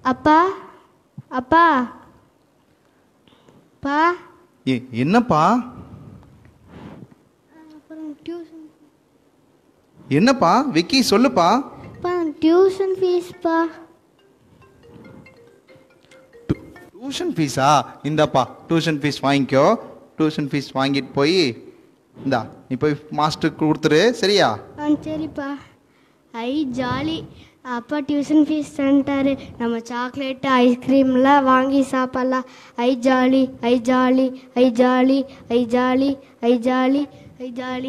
அப்பா அப்பா அப்பா ஏ என்னப்பா அப்புறம் டியூஷன் என்னப்பா விக்கி சொல்லுப்பா அப்பா டியூஷன் ஃபீஸ்ப்பா டியூஷன் ஃபீஸா இந்தாப்பா டியூஷன் ஃபீஸ் வாங்கிக்கோ டியூஷன் ஃபீஸ் வாங்கிட்டு போய் இந்தா நீ போய் மாஸ்டருக்கு கொடுத்துரு சரியா ஆ சரிப்பா ஐ ஜாலி அப்பா டியூஷன் ஃபீஸ் தந்துட்டாரு நம்ம சாக்லேட்டு ஐஸ்கிரீம்லாம் வாங்கி சாப்பிட்லாம் ஐ ஜாலி ஐ ஜாலி ஐ ஜாலி ஐ ஜாலி ஐ ஜாலி ஐ ஜாலி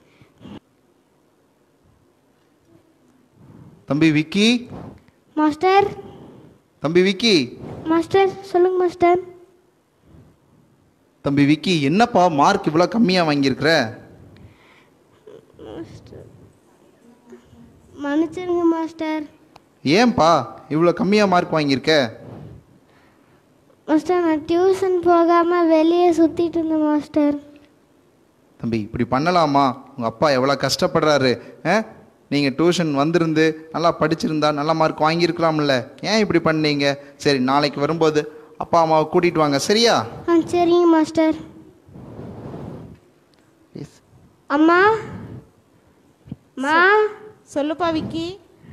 தம்பி விக்கி மாஸ்டர் தம்பி விக்கி மாஸ்டர் சொல்லுங்க மாஸ்டர் தம்பி விக்கி என்னப்பா மார்க் இவ்வளோ கம்மியாக வாங்கியிருக்கிற மன்னிச்சிருங்க மாஸ்டர் ஏன்பா இவ்வளோ கம்மியாக மார்க் வாங்கியிருக்க மாஸ்டர் நான் டியூஷன் போகாமல் வெளியே சுற்றிட்டு இருந்தேன் மாஸ்டர் தம்பி இப்படி பண்ணலாமா உங்கள் அப்பா எவ்வளோ கஷ்டப்படுறாரு ஆ நீங்கள் டியூஷன் வந்திருந்து நல்லா படிச்சிருந்தா நல்ல மார்க் வாங்கியிருக்கலாம்ல ஏன் இப்படி பண்ணீங்க சரி நாளைக்கு வரும்போது அப்பா அம்மாவை கூட்டிகிட்டு வாங்க சரியா ஆ சரிங்க மாஸ்டர் அம்மா மா சொல்லுப்பா விக்கி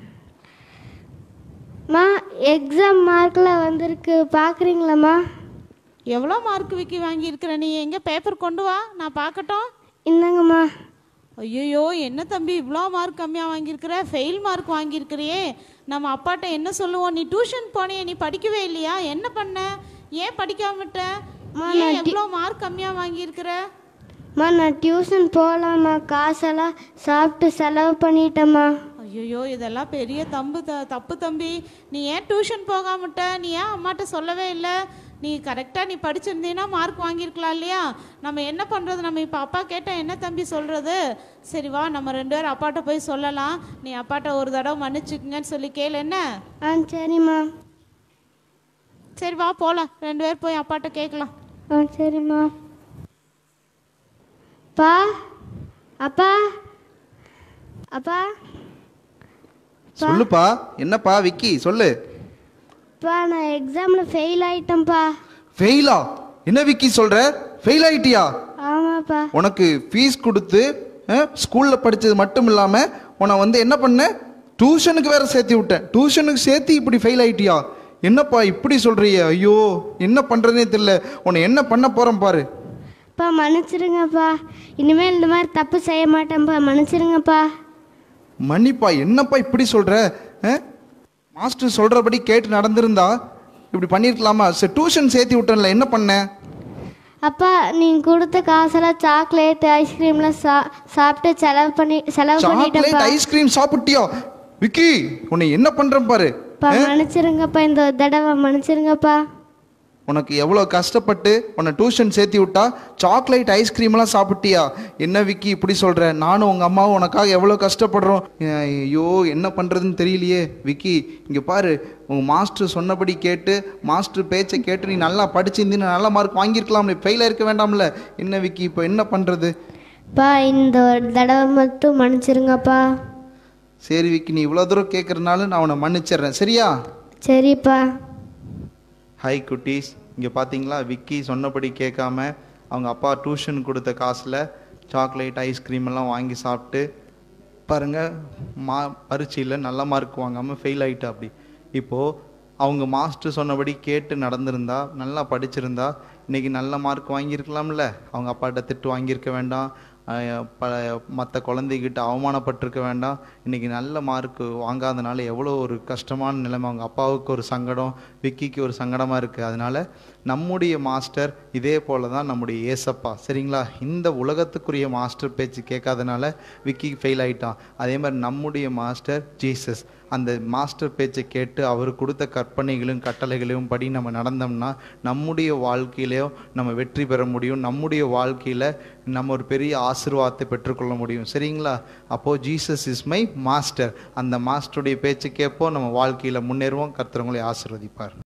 மா எக்ஸாம் மார்க்கில் வந்திருக்கு பார்க்குறீங்களாம்மா எவ்வளோ மார்க் விக்கி வாங்கியிருக்கிற நீ எங்கே பேப்பர் கொண்டு வா நான் பார்க்கட்டும் இந்தாங்கம்மா ஐயோ என்ன தம்பி இவ்வளோ மார்க் கம்மியாக வாங்கியிருக்கிற ஃபெயில் மார்க் வாங்கியிருக்கிறியே நம்ம அப்பாட்ட என்ன சொல்லுவோம் நீ டியூஷன் போனியே நீ படிக்கவே இல்லையா என்ன பண்ண ஏன் படிக்காம விட்ட அம்மா, ஏன் நான் டி- எவ்வளோ மார்க் கம்மியாக வாங்கியிருக்கிற அம்மா நான் டியூஷன் போகலாம்மா காசெல்லாம் சாப்பிட்டு செலவு பண்ணிட்டேம்மா ஐயோ இதெல்லாம் பெரிய தம்பு த தப்பு தம்பி நீ ஏன் டியூஷன் போகாம விட்ட நீ ஏன் அம்மாட்ட சொல்லவே இல்லை நீ கரெக்டாக நீ படிச்சிருந்தீன்னா மார்க் வாங்கியிருக்கலாம் இல்லையா நம்ம என்ன பண்ணுறது நம்ம இப்போ அப்பா கேட்டால் என்ன தம்பி சொல்கிறது சரி வா நம்ம ரெண்டு பேரும் அப்பாட்ட போய் சொல்லலாம் நீ அப்பாட்ட ஒரு தடவை மன்னிச்சுக்குங்கன்னு சொல்லி கேளு என்ன ஆ சரிம்மா சரி வா போகலாம் ரெண்டு பேர் போய் அப்பாட்ட கேட்கலாம் ஆ சரிம்மா பா அப்பா அப்பா சொல்லுப்பா என்னப்பா விக்கி சொல்லு அப்பா நான் எக்ஸாமில் ஃபெயில் ஆயிட்டேன்ப்பா ஃபெயிலா என்ன விக்கி சொல்ற ஃபெயில் ஆயிட்டியா ஆமாப்பா உனக்கு ஃபீஸ் கொடுத்து ஸ்கூலில் படித்தது மட்டும் இல்லாமல் உன்னை வந்து என்ன பண்ண டியூஷனுக்கு வேற சேர்த்து விட்டேன் டியூஷனுக்கு சேர்த்து இப்படி ஃபெயில் ஆயிட்டியா என்னப்பா இப்படி சொல்றியே ஐயோ என்ன பண்ணுறதுனே தெரியல உன்னை என்ன பண்ண போகிறேன் பாரு அப்பா மன்னிச்சிருங்கப்பா இனிமேல் இந்த மாதிரி தப்பு செய்ய மாட்டேன்ப்பா மன்னிச்சிருங்கப்பா மன்னிப்பா என்னப்பா இப்படி சொல்ற அஹ்? மாஸ்டர் சொல்றபடி கேட்டு நடந்திருந்தா இப்படி பண்ணியிருக்கலாமா சரி டியூஷன் சேர்த்து விட்டேன்ல என்ன பண்ண அப்பா நீங்கள் கொடுத்த காசெல்லாம் சாக்லேட் ஐஸ்கிரீம்லாம் சா சாப்பிட்டு செலவு பண்ணி செலவு சாக்லேட் பண்ணிட்டேன்ப்பா ஐஸ்கிரீம் சாப்பிட்டியா விக்கி உன்னை என்ன பண்றேன் பாரு அப்பா மன்னிச்சிருங்கப்பா இந்த ஒரு தடவை மன்னிச்சிருங்கப்பா உனக்கு எவ்வளோ கஷ்டப்பட்டு உன்னை டியூஷன் சேர்த்து விட்டா சாக்லேட் ஐஸ்கிரீம்லாம் சாப்பிட்டியா என்ன விக்கி இப்படி சொல்கிற நானும் உங்கள் அம்மாவும் உனக்காக எவ்வளோ கஷ்டப்படுறோம் ஐயோ என்ன பண்ணுறதுன்னு தெரியலையே விக்கி இங்கே பாரு உங்கள் மாஸ்டர் சொன்னபடி கேட்டு மாஸ்டர் பேச்சை கேட்டு நீ நல்லா படிச்சிருந்தீன்னு நல்ல மார்க் வாங்கியிருக்கலாம்ல ஃபெயிலாக இருக்க வேண்டாம்ல என்ன விக்கி இப்போ என்ன பண்ணுறது அப்பா இந்த ஒரு தடவை மட்டும் மன்னிச்சிருங்கப்பா சரி விக்கி நீ இவ்வளோ தூரம் கேட்குறனால நான் உன்னை மன்னிச்சிடுறேன் சரியா சரிப்பா ஹாய் குட்டீஸ் இங்கே பார்த்தீங்களா விக்கி சொன்னபடி கேட்காம அவங்க அப்பா டியூஷன் கொடுத்த காசில் சாக்லேட் ஐஸ்கிரீம் எல்லாம் வாங்கி சாப்பிட்டு பாருங்க மா பரீட்சையில் நல்ல மார்க் வாங்காமல் ஃபெயில் ஆயிட்டா அப்படி இப்போது அவங்க மாஸ்டர் சொன்னபடி கேட்டு நடந்திருந்தா நல்லா படிச்சிருந்தா இன்னைக்கு நல்ல மார்க் வாங்கியிருக்கலாம்ல அவங்க அப்பாட்ட திட்டு வாங்கியிருக்க வேண்டாம் அஹ் ப மற்ற குழந்தைகிட்ட அவமானப்பட்டிருக்க வேண்டாம் இன்னைக்கு நல்ல மார்க் வாங்காதனால எவ்வளோ ஒரு கஷ்டமான நிலைமை அவங்க அப்பாவுக்கு ஒரு சங்கடம் விக்கிக்கு ஒரு சங்கடமாக இருக்குது அதனால நம்முடைய மாஸ்டர் இதே போல தான் நம்முடைய ஏசப்பா சரிங்களா இந்த உலகத்துக்குரிய மாஸ்டர் பேச்சு கேட்காதனால விக்கி ஃபெயில் ஆயிட்டான் அதே மாதிரி நம்முடைய மாஸ்டர் ஜீசஸ் அந்த மாஸ்டர் பேச்சை கேட்டு அவர் கொடுத்த கற்பனைகளும் கட்டளைகளையும் படி நம்ம நடந்தோம்னா நம்முடைய வாழ்க்கையிலையும் நம்ம வெற்றி பெற முடியும் நம்முடைய வாழ்க்கையில் நம்ம ஒரு பெரிய ஆசீர்வாதத்தை பெற்றுக்கொள்ள முடியும் சரிங்களா அப்போது ஜீசஸ் இஸ் மை மாஸ்டர் அந்த மாஸ்டருடைய பேச்சு கேட்போம் நம்ம வாழ்க்கையில் முன்னேறுவோம் கர்த்தர் உங்களை ஆசீர்வதிப்பார்